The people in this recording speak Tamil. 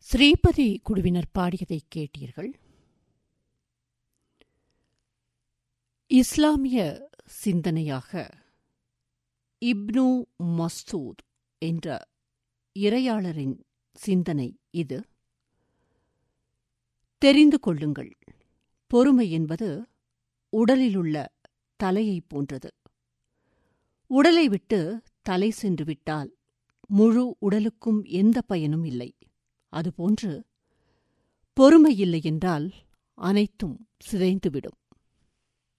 ஸ்ரீபதி குழுவினர் பாடியதை கேட்டீர்கள் இஸ்லாமிய சிந்தனையாக இப்னு மஸ்தூத் என்ற இறையாளரின் சிந்தனை இது தெரிந்து கொள்ளுங்கள் பொறுமை என்பது உடலிலுள்ள தலையைப் போன்றது உடலை விட்டு தலை சென்று விட்டால் முழு உடலுக்கும் எந்த பயனும் இல்லை அதுபோன்று பொறுமை இல்லை என்றால் அனைத்தும் சிதைந்துவிடும்